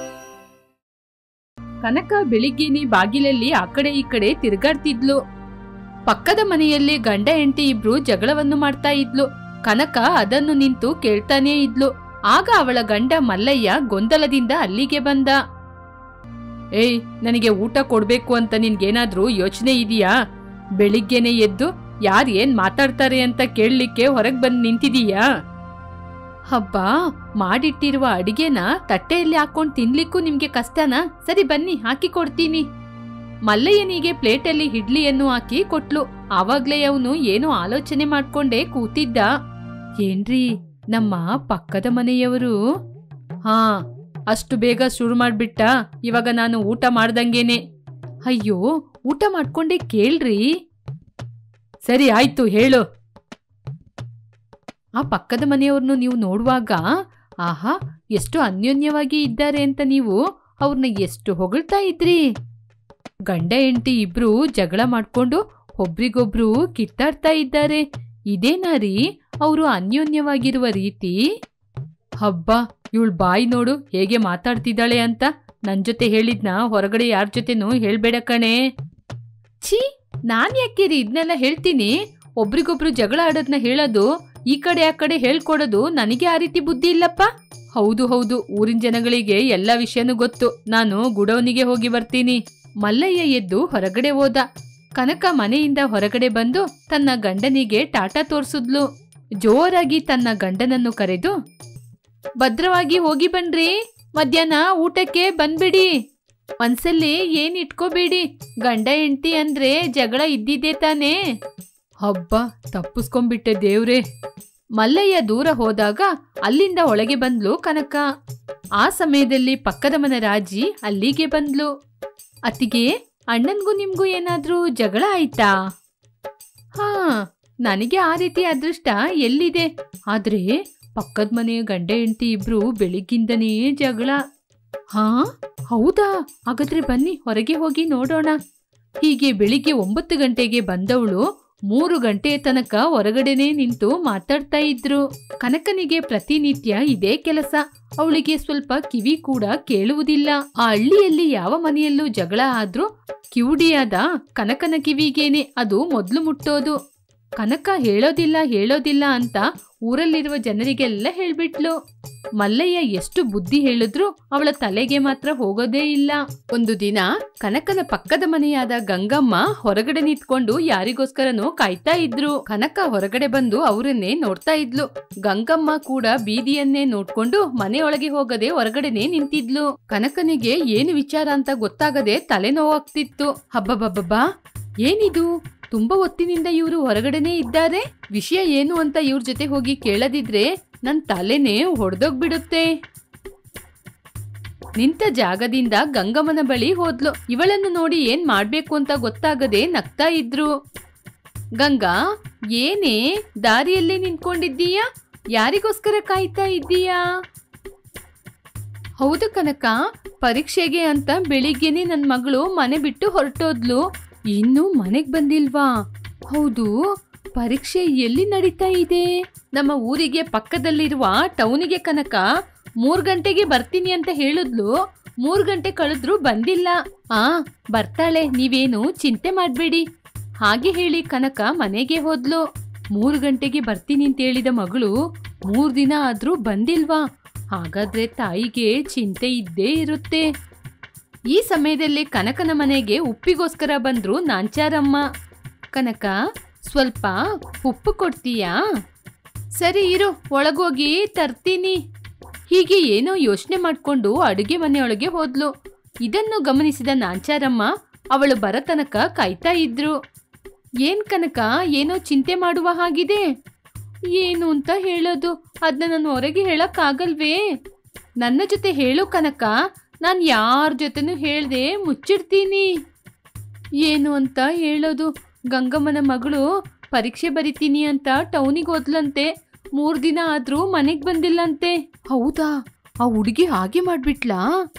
ಕನಕ ಬೆಳಿಗ್ಗೆನೆ ಬಾಗಿಲಲ್ಲಿ ಆ ಕಡೆ ಈ ಕಡೆ ತಿರುಗಾಡ್ತಿದ್ಲು ಪಕ್ಕದ ಮನೆಯಲ್ಲಿ ಗಂಡ ಹೆಂಡತಿ ಇಬ್ರು ಜಗಳವನ್ನು ಮಾಡ್ತಾ ಇದ್ಲು ಕನಕ ಅದನ್ನು ನಿಂತು ಕೇಳ್ತಾನೇ ಇದ್ಲು ಆಗ ಅವಳ ಗಂಡ ಮಲ್ಲಯ್ಯ ಗೊಂದಲದಿಂದ ಅಲ್ಲಿಗೆ ಬಂದ ಏಯ್ ನನಗೆ ಊಟ ಕೊಡ್ಬೇಕು ಅಂತ ನಿನ್ಗೇನಾದ್ರೂ ಯೋಚನೆ ಇದೆಯಾ ಬೆಳಿಗ್ಗೆನೆ ಎದ್ದು ಯಾರ್ ಏನ್ ಮಾತಾಡ್ತಾರೆ ಅಂತ ಕೇಳಲಿಕ್ಕೆ ಹೊರಗ್ ಬಂದ್ ನಿಂತಿದೀಯಾ ಹಬ್ಬ ಮಾಡಿಟ್ಟಿರುವ ಅಡಿಗೆನ ತಟ್ಟೆಯಲ್ಲಿ ಹಾಕೊಂಡ್ ತಿನ್ಲಿಕ್ಕೂ ನಿಮ್ಗೆ ಕಷ್ಟನಾ ಸರಿ ಬನ್ನಿ ಹಾಕಿ ಕೊಡ್ತೀನಿ ಮಲ್ಲಯ್ಯನಿಗೆ ಪ್ಲೇಟಲ್ಲಿ ಇಡ್ಲಿಯನ್ನು ಹಾಕಿ ಕೊಟ್ಲು ಆವಾಗ್ಲೇ ಅವನು ಏನೋ ಆಲೋಚನೆ ಮಾಡ್ಕೊಂಡೇ ಕೂತಿದ್ದ ಏನ್ರಿ ನಮ್ಮ ಪಕ್ಕದ ಮನೆಯವರು ಹಾ ಅಷ್ಟು ಬೇಗ ಶುರು ಮಾಡ್ಬಿಟ್ಟ ಇವಾಗ ನಾನು ಊಟ ಮಾಡ್ದಂಗೇನೆ ಅಯ್ಯೋ ಊಟ ಮಾಡ್ಕೊಂಡೆ ಕೇಳ್ರಿ ಸರಿ ಆಯ್ತು ಹೇಳು ಆ ಪಕ್ಕದ ಮನೆಯವ್ರನ್ನು ನೀವು ನೋಡುವಾಗ ಆಹಾ ಎಷ್ಟು ಅನ್ಯೋನ್ಯವಾಗಿ ಇದ್ದಾರೆ ಅಂತ ನೀವು ಅವ್ರನ್ನ ಎಷ್ಟು ಹೊಗಳ್ತಾ ಇದ್ರಿ ಗಂಡ ಹೆಂಡತಿ ಇಬ್ರು ಜಗಳ ಮಾಡ್ಕೊಂಡು ಒಬ್ರಿಗೊಬ್ರು ಕಿತ್ತಾಡ್ತಾ ಇದ್ದಾರೆ ಇದೇನಾ ರೀ ಅವರು ಅನ್ಯೋನ್ಯವಾಗಿರುವ ರೀತಿ ಹಬ್ಬ ಇವಳು ಬಾಯಿ ನೋಡು ಹೇಗೆ ಮಾತಾಡ್ತಿದ್ದಾಳೆ ಅಂತ ನನ್ ಜೊತೆ ಹೇಳಿದ್ನ ಹೊರಗಡೆ ಯಾರ ಜೊತೆನೂ ಹೇಳ್ಬೇಡ ಕಣೆ ಛೀ ನಾನ್ ಯಾಕೆ ರೀ ಇದನ್ನೆಲ್ಲ ಹೇಳ್ತೀನಿ ಒಬ್ರಿಗೊಬ್ರು ಜಗಳ ಆಡೋದ್ನ ಹೇಳೋದು ಈ ಕಡೆ ಆ ಕಡೆ ಹೇಳ್ಕೊಡೋದು ನನಗೆ ಆ ರೀತಿ ಬುದ್ಧಿ ಇಲ್ಲಪ್ಪ ಹೌದು ಹೌದು ಊರಿನ ಜನಗಳಿಗೆ ಎಲ್ಲ ವಿಷಯನೂ ಗೊತ್ತು ನಾನು ಗುಡೌನಿಗೆ ಹೋಗಿ ಬರ್ತೀನಿ ಮಲ್ಲಯ್ಯ ಎದ್ದು ಹೊರಗಡೆ ಹೋದ ಕನಕ ಮನೆಯಿಂದ ಹೊರಗಡೆ ಬಂದು ತನ್ನ ಗಂಡನಿಗೆ ಟಾಟಾ ತೋರ್ಸುದ್ಲು ಜೋರಾಗಿ ತನ್ನ ಗಂಡನನ್ನು ಕರೆದು ಭದ್ರವಾಗಿ ಹೋಗಿ ಬನ್ರಿ ಮಧ್ಯಾಹ್ನ ಊಟಕ್ಕೆ ಬಂದ್ಬಿಡಿ ಮನ್ಸಲ್ಲಿ ಏನ್ ಇಟ್ಕೋಬೇಡಿ ಗಂಡ ಹೆಂಡತಿ ಅಂದ್ರೆ ಜಗಳ ಇದ್ದಿದ್ದೇ ತಾನೇ ಹಬ್ಬ ತಪ್ಪಿಸ್ಕೊಂಡ್ಬಿಟ್ಟೆ ದೇವ್ರೆ ಮಲ್ಲಯ್ಯ ದೂರ ಹೋದಾಗ ಅಲ್ಲಿಂದ ಒಳಗೆ ಬಂದ್ಲು ಕನಕ ಆ ಸಮಯದಲ್ಲಿ ಪಕ್ಕದ ಮನೆ ರಾಜಿ ಅಲ್ಲಿಗೆ ಬಂದ್ಲು ಅತ್ತಿಗೆ ಅಣ್ಣನ್ಗೂ ನಿಮ್ಗೂ ಏನಾದ್ರೂ ಜಗಳ ಆಯ್ತಾ ಹಾ ನನಗೆ ಆ ರೀತಿ ಅದೃಷ್ಟ ಎಲ್ಲಿದೆ ಆದ್ರೆ ಪಕ್ಕದ ಮನೆಯ ಗಂಡ ಹೆಂಡತಿ ಇಬ್ರು ಬೆಳಿಗ್ಗಿಂದನೇ ಜಗಳ ಹಾ ಹೌದಾ ಹಾಗಾದ್ರೆ ಬನ್ನಿ ಹೊರಗೆ ಹೋಗಿ ನೋಡೋಣ ಹೀಗೆ ಬೆಳಿಗ್ಗೆ ಒಂಬತ್ತು ಗಂಟೆಗೆ ಬಂದವಳು ಮೂರು ಗಂಟೆಯ ತನಕ ಹೊರಗಡೆನೆ ನಿಂತು ಮಾತಾಡ್ತಾ ಇದ್ರು ಕನಕನಿಗೆ ಪ್ರತಿನಿತ್ಯ ಇದೇ ಕೆಲಸ ಅವಳಿಗೆ ಸ್ವಲ್ಪ ಕಿವಿ ಕೂಡ ಕೇಳುವುದಿಲ್ಲ ಆ ಹಳ್ಳಿಯಲ್ಲಿ ಯಾವ ಮನೆಯಲ್ಲೂ ಜಗಳ ಆದ್ರೂ ಕಿವುಡಿಯಾದ ಕನಕನ ಕಿವಿಗೇನೆ ಅದು ಮೊದ್ಲು ಮುಟ್ಟೋದು ಕನಕ ಹೇಳೋದಿಲ್ಲ ಹೇಳೋದಿಲ್ಲ ಅಂತ ಊರಲ್ಲಿರುವ ಜನರಿಗೆಲ್ಲ ಹೇಳ್ಬಿಟ್ಲು ಮಲ್ಲಯ್ಯ ಎಷ್ಟು ಬುದ್ಧಿ ಹೇಳಿದ್ರು ಅವಳ ತಲೆಗೆ ಮಾತ್ರ ಹೋಗೋದೇ ಇಲ್ಲ ಒಂದು ದಿನ ಕನಕನ ಪಕ್ಕದ ಮನೆಯಾದ ಗಂಗಮ್ಮ ಹೊರಗಡೆ ನಿಂತ್ಕೊಂಡು ಯಾರಿಗೋಸ್ಕರನೋ ಕಾಯ್ತಾ ಇದ್ರು ಕನಕ ಹೊರಗಡೆ ಬಂದು ಅವರನ್ನೇ ನೋಡ್ತಾ ಇದ್ಲು ಗಂಗಮ್ಮ ಕೂಡ ಬೀದಿಯನ್ನೇ ನೋಡ್ಕೊಂಡು ಮನೆಯೊಳಗೆ ಹೋಗದೆ ಹೊರಗಡೆನೆ ನಿಂತಿದ್ಲು ಕನಕನಿಗೆ ಏನು ವಿಚಾರ ಅಂತ ಗೊತ್ತಾಗದೆ ತಲೆನೋವಾಗ್ತಿತ್ತು ಹಬ್ಬಬ್ಬಬ್ಬಾ ಏನಿದು ತುಂಬಾ ಹೊತ್ತಿನಿಂದ ಇವರು ಹೊರಗಡೆನೇ ಇದ್ದಾರೆ ವಿಷಯ ಏನು ಅಂತ ಇವ್ರ ಜೊತೆ ಹೋಗಿ ಕೇಳದಿದ್ರೆ ನನ್ ತಲೆನೇ ಹೊಡೆದೋಗ್ಬಿಡುತ್ತೆ ನಿಂತ ಜಾಗದಿಂದ ಗಂಗಮ್ಮನ ಬಳಿ ಹೋದ್ಲು ಇವಳನ್ನು ನೋಡಿ ಏನ್ ಮಾಡ್ಬೇಕು ಅಂತ ಗೊತ್ತಾಗದೆ ನಗ್ತಾ ಇದ್ರು ಗಂಗಾ ಏನೇ ದಾರಿಯಲ್ಲಿ ನಿಂತ್ಕೊಂಡಿದ್ದೀಯಾ ಯಾರಿಗೋಸ್ಕರ ಕಾಯ್ತಾ ಇದ್ದೀಯಾ ಹೌದು ಕನಕ ಪರೀಕ್ಷೆಗೆ ಅಂತ ಬೆಳಿಗ್ಗೆನೆ ನನ್ ಮಗಳು ಮನೆ ಬಿಟ್ಟು ಹೊರಟೋದ್ಲು ಇನ್ನು ಮನೆಗ್ ಬಂದಿಲ್ವಾ ಹೌದು ಪರೀಕ್ಷೆ ಎಲ್ಲಿ ನಡೀತಾ ಇದೆ ನಮ್ಮ ಊರಿಗೆ ಪಕ್ಕದಲ್ಲಿರುವ ಟೌನಿಗೆ ಕನಕ ಮೂರ್ ಗಂಟೆಗೆ ಬರ್ತೀನಿ ಅಂತ ಹೇಳಿದ್ಲು ಮೂರ್ ಗಂಟೆ ಕಳೆದ್ರೂ ಬಂದಿಲ್ಲ ಆ ಬರ್ತಾಳೆ ನೀವೇನು ಚಿಂತೆ ಮಾಡ್ಬೇಡಿ ಹಾಗೆ ಹೇಳಿ ಕನಕ ಮನೆಗೆ ಹೋದ್ಲು ಮೂರು ಗಂಟೆಗೆ ಬರ್ತೀನಿ ಅಂತ ಹೇಳಿದ ಮಗಳು ಮೂರ್ ದಿನ ಆದ್ರೂ ಬಂದಿಲ್ವಾ ಹಾಗಾದ್ರೆ ತಾಯಿಗೆ ಚಿಂತೆ ಇದ್ದೇ ಇರುತ್ತೆ ಈ ಸಮಯದಲ್ಲಿ ಕನಕನ ಮನೆಗೆ ಉಪ್ಪಿಗೋಸ್ಕರ ಬಂದ್ರು ನಾಂಚಾರಮ್ಮ ಕನಕ ಸ್ವಲ್ಪ ಉಪ್ಪು ಕೊಡ್ತೀಯಾ ಸರಿ ಇರು ಒಳಗೋಗಿ ತರ್ತೀನಿ ಹೀಗೆ ಏನೋ ಯೋಚನೆ ಮಾಡ್ಕೊಂಡು ಅಡುಗೆ ಮನೆಯೊಳಗೆ ಹೋದ್ಲು ಇದನ್ನು ಗಮನಿಸಿದ ನಾಂಚಾರಮ್ಮ ಅವಳು ಬರತನಕ ಕಾಯ್ತಾ ಇದ್ರು ಏನ್ ಕನಕ ಏನೋ ಚಿಂತೆ ಮಾಡುವ ಹಾಗಿದೆ ಏನು ಅಂತ ಹೇಳೋದು ಅದನ್ನ ನಾನು ಹೊರಗೆ ಹೇಳಕ್ಕಾಗಲ್ವೇ ನನ್ನ ಜೊತೆ ಹೇಳು ಕನಕ ನಾನು ಯಾರ ಜೊತೆನೂ ಹೇಳ್ದೆ ಮುಚ್ಚಿಡ್ತೀನಿ ಏನು ಅಂತ ಹೇಳೋದು ಗಂಗಮ್ಮನ ಮಗಳು ಪರೀಕ್ಷೆ ಬರಿತೀನಿ ಅಂತ ಟೌನಿಗೆ ಹೋದ್ಲಂತೆ ಮೂರು ದಿನ ಆದ್ರೂ ಮನೆಗೆ ಬಂದಿಲ್ಲಂತೆ ಹೌದಾ ಆ ಹುಡುಗಿ ಹಾಗೆ ಮಾಡ್ಬಿಟ್ಲಾ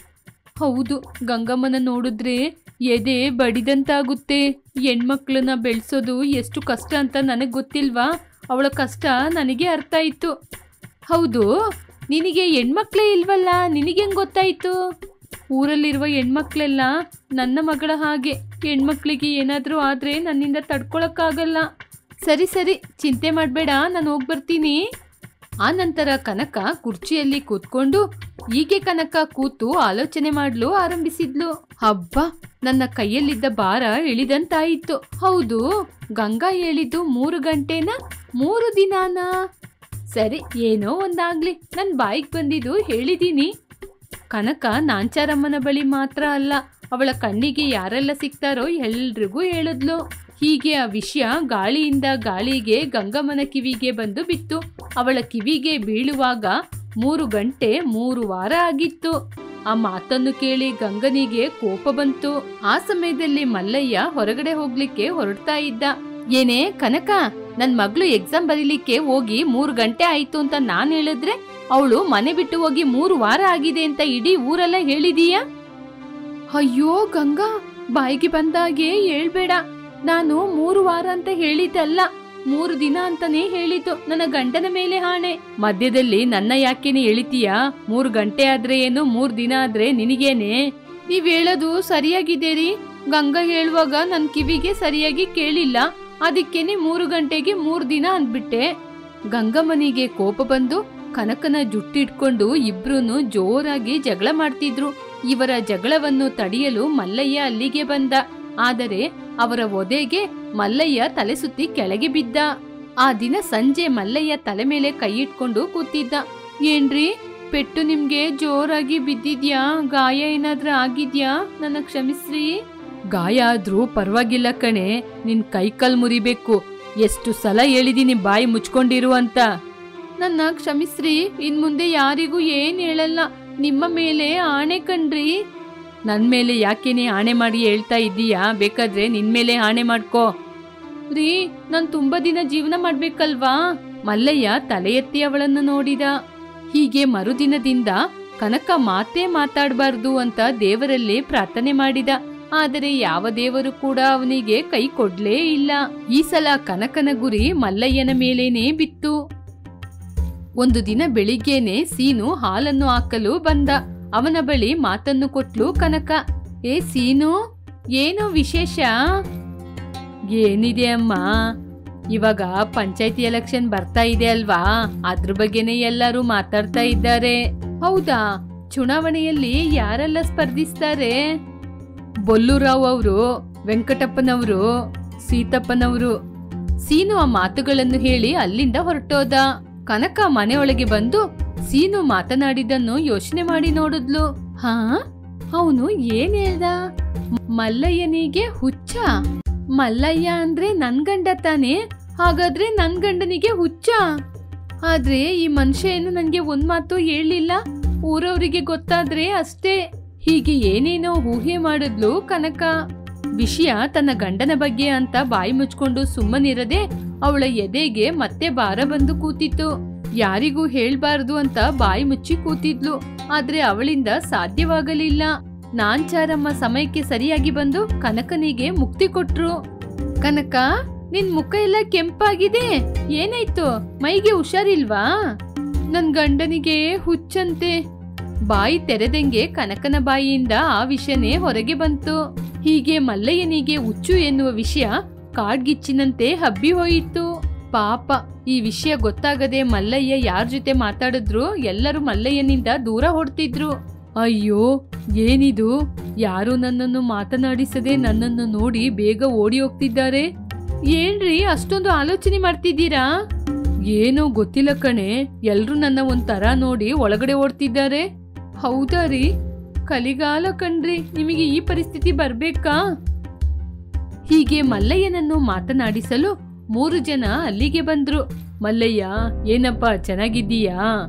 ಹೌದು ಗಂಗಮ್ಮನ ನೋಡಿದ್ರೆ ಎದೆ ಬಡಿದಂತಾಗುತ್ತೆ ಹೆಣ್ಮಕ್ಳನ್ನ ಬೆಳೆಸೋದು ಎಷ್ಟು ಕಷ್ಟ ಅಂತ ನನಗೆ ಗೊತ್ತಿಲ್ವಾ ಅವಳ ಕಷ್ಟ ನನಗೆ ಅರ್ಥ ಆಯಿತು ಹೌದು ನಿನಗೆ ಹೆಣ್ಮಕ್ಳೇ ಇಲ್ವಲ್ಲ ನಿನಗೆಂಗೆ ಗೊತ್ತಾಯಿತು ಊರಲ್ಲಿರುವ ಹೆಣ್ಮಕ್ಳೆಲ್ಲ ನನ್ನ ಮಗಳ ಹಾಗೆ ಹೆಣ್ಮಕ್ಳಿಗೆ ಏನಾದರೂ ಆದರೆ ನನ್ನಿಂದ ತಡ್ಕೊಳಕ್ಕಾಗಲ್ಲ ಸರಿ ಸರಿ ಚಿಂತೆ ಮಾಡಬೇಡ ನಾನು ಹೋಗಿ ಬರ್ತೀನಿ ಆ ನಂತರ ಕನಕ ಕುರ್ಚಿಯಲ್ಲಿ ಕೂತ್ಕೊಂಡು ಹೀಗೆ ಕನಕ ಕೂತು ಆಲೋಚನೆ ಮಾಡಲು ಆರಂಭಿಸಿದ್ಲು ಹಬ್ಬ ನನ್ನ ಕೈಯಲ್ಲಿದ್ದ ಭಾರ ಇಳಿದಂತಾಯಿತು ಹೌದು ಗಂಗಾ ಹೇಳಿದ್ದು ಮೂರು ಗಂಟೆನ ಮೂರು ದಿನಾನ ಸರಿ ಏನೋ ಒಂದಾಗ್ಲಿ ನನ್ನ ಬಾಯಿಗೆ ಬಂದಿದ್ದು ಹೇಳಿದೀನಿ ಕನಕ ನಾಂಚಾರಮ್ಮನ ಬಳಿ ಮಾತ್ರ ಅಲ್ಲ ಅವಳ ಕಣ್ಣಿಗೆ ಯಾರೆಲ್ಲ ಸಿಗ್ತಾರೋ ಎಲ್ರಿಗೂ ಹೇಳಿದ್ಲು ಹೀಗೆ ಆ ವಿಷಯ ಗಾಳಿಯಿಂದ ಗಾಳಿಗೆ ಗಂಗಮ್ಮನ ಕಿವಿಗೆ ಬಂದು ಬಿತ್ತು ಅವಳ ಕಿವಿಗೆ ಬೀಳುವಾಗ ಮೂರು ಗಂಟೆ ಮೂರು ವಾರ ಆಗಿತ್ತು ಆ ಮಾತನ್ನು ಕೇಳಿ ಗಂಗನಿಗೆ ಕೋಪ ಬಂತು ಆ ಸಮಯದಲ್ಲಿ ಮಲ್ಲಯ್ಯ ಹೊರಗಡೆ ಹೋಗ್ಲಿಕ್ಕೆ ಹೊರಡ್ತಾ ಇದ್ದ ಏನೇ ಕನಕ ನನ್ ಮಗಳು ಎಕ್ಸಾಮ್ ಬರೀಲಿಕ್ಕೆ ಹೋಗಿ ಮೂರು ಗಂಟೆ ಆಯ್ತು ಅಂತ ನಾನ್ ಹೇಳಿದ್ರೆ ಅವಳು ಮನೆ ಬಿಟ್ಟು ಹೋಗಿ ಮೂರು ವಾರ ಆಗಿದೆ ಅಂತ ಇಡೀ ಊರೆಲ್ಲ ಹೇಳಿದೀಯಾ ಅಯ್ಯೋ ಗಂಗಾ ಬಾಯಿಗೆ ಬಂದಾಗೆ ಹೇಳ್ಬೇಡ ನಾನು ಮೂರು ವಾರ ಅಂತ ಹೇಳಿದ್ದಲ್ಲ ಮೂರು ದಿನ ಅಂತಾನೆ ಹೇಳಿದ್ದು ನನ್ನ ಗಂಡನ ಮೇಲೆ ಹಾಣೆ ಮಧ್ಯದಲ್ಲಿ ನನ್ನ ಯಾಕೆನೆ ಎಳಿತೀಯಾ ಮೂರು ಗಂಟೆ ಆದ್ರೆ ಏನು ಮೂರು ದಿನ ಆದ್ರೆ ನಿನಗೇನೆ ನೀವ್ ಹೇಳೋದು ಸರಿಯಾಗಿದೆ ರೀ ಗಂಗಾ ಹೇಳುವಾಗ ನನ್ ಕಿವಿಗೆ ಸರಿಯಾಗಿ ಕೇಳಿಲ್ಲ ಅದಕ್ಕೇನೆ ಮೂರು ಗಂಟೆಗೆ ಮೂರು ದಿನ ಅಂದ್ಬಿಟ್ಟೆ ಗಂಗಮ್ಮನಿಗೆ ಕೋಪ ಬಂದು ಕನಕನ ಜುಟ್ಟಿಟ್ಕೊಂಡು ಇಬ್ರು ಜೋರಾಗಿ ಜಗಳ ಮಾಡ್ತಿದ್ರು ಇವರ ಜಗಳವನ್ನು ತಡೆಯಲು ಮಲ್ಲಯ್ಯ ಅಲ್ಲಿಗೆ ಬಂದ ಆದರೆ ಅವರ ಒದೆಗೆ ಮಲ್ಲಯ್ಯ ತಲೆ ಸುತ್ತಿ ಕೆಳಗೆ ಬಿದ್ದ ಆ ದಿನ ಸಂಜೆ ಮಲ್ಲಯ್ಯ ತಲೆ ಮೇಲೆ ಕೈ ಇಟ್ಕೊಂಡು ಕೂತಿದ್ದ ಏನ್ರಿ ಪೆಟ್ಟು ನಿಮ್ಗೆ ಜೋರಾಗಿ ಬಿದ್ದಿದ್ಯಾ ಗಾಯ ಏನಾದ್ರೂ ಆಗಿದ್ಯಾ ನನ್ನ ಕ್ಷಮಿಸ್ರಿ ಗಾಯ ಆದ್ರೂ ಪರವಾಗಿಲ್ಲ ಕಣೆ ನಿನ್ ಕೈಕಾಲ್ ಮುರಿಬೇಕು ಎಷ್ಟು ಸಲ ಹೇಳಿದೀನಿ ಬಾಯಿ ಮುಚ್ಕೊಂಡಿರು ಅಂತ ನನ್ನ ಕ್ಷಮಿಸ್ರಿ ಇನ್ ಮುಂದೆ ಯಾರಿಗೂ ಏನ್ ಹೇಳಲ್ಲ ನಿಮ್ಮ ಮೇಲೆ ಆಣೆ ಕಣ್ರಿ ನನ್ ಮೇಲೆ ಯಾಕೆನೆ ಆಣೆ ಮಾಡಿ ಹೇಳ್ತಾ ಇದ್ದೀಯಾ ಬೇಕಾದ್ರೆ ನಿನ್ ಮೇಲೆ ಆಣೆ ಮಾಡ್ಕೋ ರೀ ನಾನ್ ತುಂಬಾ ದಿನ ಜೀವನ ಮಾಡ್ಬೇಕಲ್ವಾ ಮಲ್ಲಯ್ಯ ತಲೆ ಎತ್ತಿ ಅವಳನ್ನು ನೋಡಿದ ಹೀಗೆ ಮರುದಿನದಿಂದ ಕನಕ ಮಾತೇ ಮಾತಾಡಬಾರ್ದು ಅಂತ ದೇವರಲ್ಲಿ ಪ್ರಾರ್ಥನೆ ಮಾಡಿದ ಆದರೆ ಯಾವ ದೇವರು ಕೂಡ ಅವನಿಗೆ ಕೈ ಕೊಡ್ಲೇ ಇಲ್ಲ ಈ ಸಲ ಕನಕನ ಗುರಿ ಮಲ್ಲಯ್ಯನ ಮೇಲೇನೇ ಬಿತ್ತು ಒಂದು ದಿನ ಬೆಳಿಗ್ಗೆನೆ ಸೀನು ಹಾಲನ್ನು ಹಾಕಲು ಬಂದ ಅವನ ಬಳಿ ಮಾತನ್ನು ಕೊಟ್ಲು ಕನಕ ಏ ಸೀನು ಏನೋ ವಿಶೇಷ ಏನಿದೆ ಅಮ್ಮ ಇವಾಗ ಪಂಚಾಯತಿ ಎಲೆಕ್ಷನ್ ಬರ್ತಾ ಇದೆ ಅಲ್ವಾ ಅದ್ರ ಬಗ್ಗೆನೇ ಎಲ್ಲರೂ ಮಾತಾಡ್ತಾ ಇದ್ದಾರೆ ಹೌದಾ ಚುನಾವಣೆಯಲ್ಲಿ ಯಾರೆಲ್ಲ ಸ್ಪರ್ಧಿಸ್ತಾರೆ ಬೊಲ್ಲುರಾವ್ ಅವರು ವೆಂಕಟಪ್ಪನವರು ಸೀತಪ್ಪನವರು ಸೀನು ಆ ಮಾತುಗಳನ್ನು ಹೇಳಿ ಅಲ್ಲಿಂದ ಹೊರಟೋದ ಕನಕ ಮನೆಯೊಳಗೆ ಬಂದು ಸೀನು ಮಾತನಾಡಿದ್ದನ್ನು ಯೋಚನೆ ಮಾಡಿ ನೋಡಿದ್ಲು ಹಾ ಅವನು ಏನ್ ಹೇಳ್ದ ಮಲ್ಲಯ್ಯನಿಗೆ ಹುಚ್ಚ ಮಲ್ಲಯ್ಯ ಅಂದ್ರೆ ನನ್ ಗಂಡ ತಾನೆ ಹಾಗಾದ್ರೆ ನನ್ ಗಂಡನಿಗೆ ಹುಚ್ಚ ಆದ್ರೆ ಈ ಮನುಷ್ಯ ಏನು ನನ್ಗೆ ಒಂದ್ ಮಾತು ಹೇಳಿಲ್ಲ ಊರವರಿಗೆ ಗೊತ್ತಾದ್ರೆ ಅಷ್ಟೇ ಹೀಗೆ ಏನೇನೋ ಊಹೆ ಮಾಡಿದ್ಲು ಕನಕ ವಿಷಯ ತನ್ನ ಗಂಡನ ಬಗ್ಗೆ ಅಂತ ಬಾಯಿ ಮುಚ್ಕೊಂಡು ಸುಮ್ಮನಿರದೆ ಅವಳ ಎದೆಗೆ ಮತ್ತೆ ಭಾರ ಬಂದು ಕೂತಿತ್ತು ಯಾರಿಗೂ ಹೇಳ್ಬಾರ್ದು ಅಂತ ಬಾಯಿ ಮುಚ್ಚಿ ಕೂತಿದ್ಲು ಆದ್ರೆ ಅವಳಿಂದ ಸಾಧ್ಯವಾಗಲಿಲ್ಲ ನಾಂಚಾರಮ್ಮ ಸಮಯಕ್ಕೆ ಸರಿಯಾಗಿ ಬಂದು ಕನಕನಿಗೆ ಮುಕ್ತಿ ಕೊಟ್ರು ಕನಕ ನಿನ್ ಮುಖ ಎಲ್ಲ ಕೆಂಪಾಗಿದೆ ಏನಾಯ್ತು ಮೈಗೆ ಹುಷಾರಿಲ್ವಾ ನನ್ ಗಂಡನಿಗೆ ಹುಚ್ಚಂತೆ ಬಾಯಿ ತೆರೆದಂಗೆ ಕನಕನ ಬಾಯಿಯಿಂದ ಆ ವಿಷಯನೇ ಹೊರಗೆ ಬಂತು ಹೀಗೆ ಮಲ್ಲಯ್ಯನಿಗೆ ಹುಚ್ಚು ಎನ್ನುವ ವಿಷಯ ಕಾಡ್ಗಿಚ್ಚಿನಂತೆ ಹಬ್ಬಿ ಹೋಯಿತು ಪಾಪ ಈ ವಿಷಯ ಗೊತ್ತಾಗದೆ ಮಲ್ಲಯ್ಯ ಯಾರ ಜೊತೆ ಮಾತಾಡಿದ್ರು ಎಲ್ಲರೂ ಮಲ್ಲಯ್ಯನಿಂದ ದೂರ ಹೊಡ್ತಿದ್ರು ಅಯ್ಯೋ ಏನಿದು ಯಾರು ನನ್ನನ್ನು ಮಾತನಾಡಿಸದೆ ನನ್ನನ್ನು ನೋಡಿ ಬೇಗ ಓಡಿ ಹೋಗ್ತಿದ್ದಾರೆ ಏನ್ರಿ ಅಷ್ಟೊಂದು ಆಲೋಚನೆ ಮಾಡ್ತಿದ್ದೀರಾ ಏನೋ ಗೊತ್ತಿಲ್ಲ ಕಣೆ ಎಲ್ರು ನನ್ನ ಒಂಥರ ನೋಡಿ ಒಳಗಡೆ ಓಡ್ತಿದ್ದಾರೆ ಹೌದಾ ರೀ ಕಲಿಗಾಲ ಕಣ್ರಿ ನಿಮಗೆ ಈ ಪರಿಸ್ಥಿತಿ ಬರ್ಬೇಕಾ ಹೀಗೆ ಮಲ್ಲಯ್ಯನನ್ನು ಮಾತನಾಡಿಸಲು ಮೂರು ಜನ ಅಲ್ಲಿಗೆ ಬಂದ್ರು ಮಲ್ಲಯ್ಯ ಏನಪ್ಪ ಚೆನ್ನಾಗಿದ್ದೀಯಾ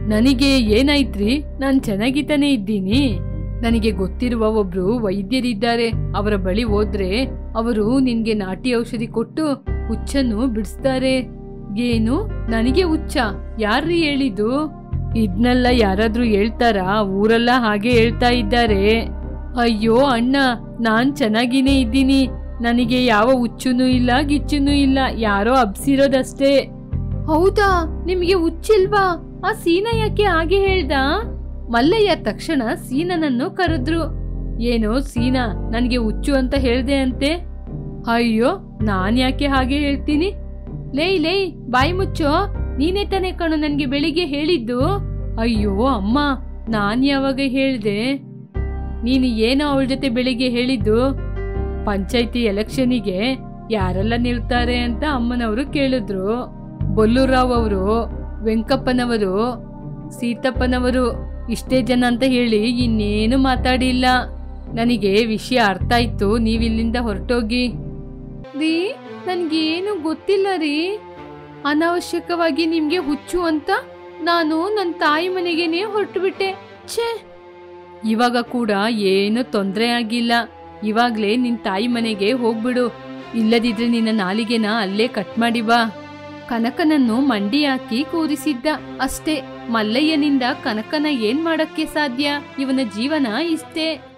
ನನಗೆ ಏನಾಯ್ತ್ರಿ ನಾನ್ ಚೆನ್ನಾಗಿತಾನೆ ಇದ್ದೀನಿ ನನಗೆ ಗೊತ್ತಿರುವ ಒಬ್ರು ವೈದ್ಯರಿದ್ದಾರೆ ಅವರ ಬಳಿ ಹೋದ್ರೆ ಅವರು ನಿನ್ಗೆ ನಾಟಿ ಔಷಧಿ ಕೊಟ್ಟು ಹುಚ್ಚನ್ನು ಬಿಡಿಸ್ತಾರೆ ಏನು ನನಗೆ ಹುಚ್ಚ ಯಾರ್ರೀ ಹೇಳಿದ್ದು ಇದ್ನೆಲ್ಲ ಯಾರಾದ್ರೂ ಹೇಳ್ತಾರಾ ಊರೆಲ್ಲ ಹಾಗೆ ಹೇಳ್ತಾ ಇದ್ದಾರೆ ಅಯ್ಯೋ ಅಣ್ಣ ನಾನ್ ಚೆನ್ನಾಗಿನೇ ಇದ್ದೀನಿ ನನಗೆ ಯಾವ ಹುಚ್ಚುನೂ ಇಲ್ಲ ಗಿಚ್ಚುನೂ ಇಲ್ಲ ಯಾರೋ ಅಬ್ಸಿರೋದಷ್ಟೇ ಹೌದಾ ನಿಮಗೆ ಹುಚ್ಚಿಲ್ವಾ ಆ ಸೀನ ಯಾಕೆ ಹಾಗೆ ಹೇಳ್ದ ಮಲ್ಲಯ್ಯ ತಕ್ಷಣ ಸೀನನನ್ನು ಕರೆದ್ರು ಏನೋ ಸೀನಾ ನನಗೆ ಹುಚ್ಚು ಅಂತ ಹೇಳ್ದೆ ಅಂತೆ ಅಯ್ಯೋ ನಾನ್ ಯಾಕೆ ಹಾಗೆ ಹೇಳ್ತೀನಿ ಲೇಯ್ ಲೇಯ್ ಬಾಯಿ ಮುಚ್ಚೋ ನೀನೇ ತಾನೇ ಕಣು ನನ್ಗೆ ಬೆಳಿಗ್ಗೆ ಹೇಳಿದ್ದು ಅಯ್ಯೋ ಅಮ್ಮ ನಾನ್ ಯಾವಾಗ ಹೇಳ್ದೆ ನೀನು ಏನೋ ಅವಳ ಜೊತೆ ಬೆಳಿಗ್ಗೆ ಹೇಳಿದ್ದು ಪಂಚಾಯ್ತಿ ಎಲೆಕ್ಷನಿಗೆ ಯಾರೆಲ್ಲ ನಿಲ್ತಾರೆ ಅಂತ ಅಮ್ಮನವರು ಕೇಳಿದ್ರು ಬೊಲ್ಲೂರಾವ್ ಅವರು ವೆಂಕಪ್ಪನವರು ಸೀತಪ್ಪನವರು ಇಷ್ಟೇ ಜನ ಅಂತ ಹೇಳಿ ಇನ್ನೇನು ಮಾತಾಡಿಲ್ಲ ನನಗೆ ವಿಷಯ ಅರ್ಥ ಆಯ್ತು ನೀವಿಲ್ಲಿಂದ ಹೊರಟೋಗಿ ರೀ ನನ್ಗೇನು ಗೊತ್ತಿಲ್ಲ ರೀ ಅನಾವಶ್ಯಕವಾಗಿ ನಿಮ್ಗೆ ಹುಚ್ಚು ಅಂತ ನಾನು ನನ್ನ ತಾಯಿ ಮನೆಗೇನೆ ಹೊರಟು ಬಿಟ್ಟೆ ಛೇ ಇವಾಗ ಕೂಡ ಏನು ತೊಂದರೆ ಆಗಿಲ್ಲ ಇವಾಗ್ಲೇ ನಿನ್ ತಾಯಿ ಮನೆಗೆ ಹೋಗ್ಬಿಡು ಇಲ್ಲದಿದ್ರೆ ನಿನ್ನ ನಾಲಿಗೆನ ಅಲ್ಲೇ ಕಟ್ ಮಾಡಿ ಬಾ ಕನಕನನ್ನು ಮಂಡಿ ಹಾಕಿ ಕೂರಿಸಿದ್ದ ಅಷ್ಟೇ ಮಲ್ಲಯ್ಯನಿಂದ ಕನಕನ ಏನ್ ಮಾಡಕ್ಕೆ ಸಾಧ್ಯ ಇವನ ಜೀವನ ಇಷ್ಟೇ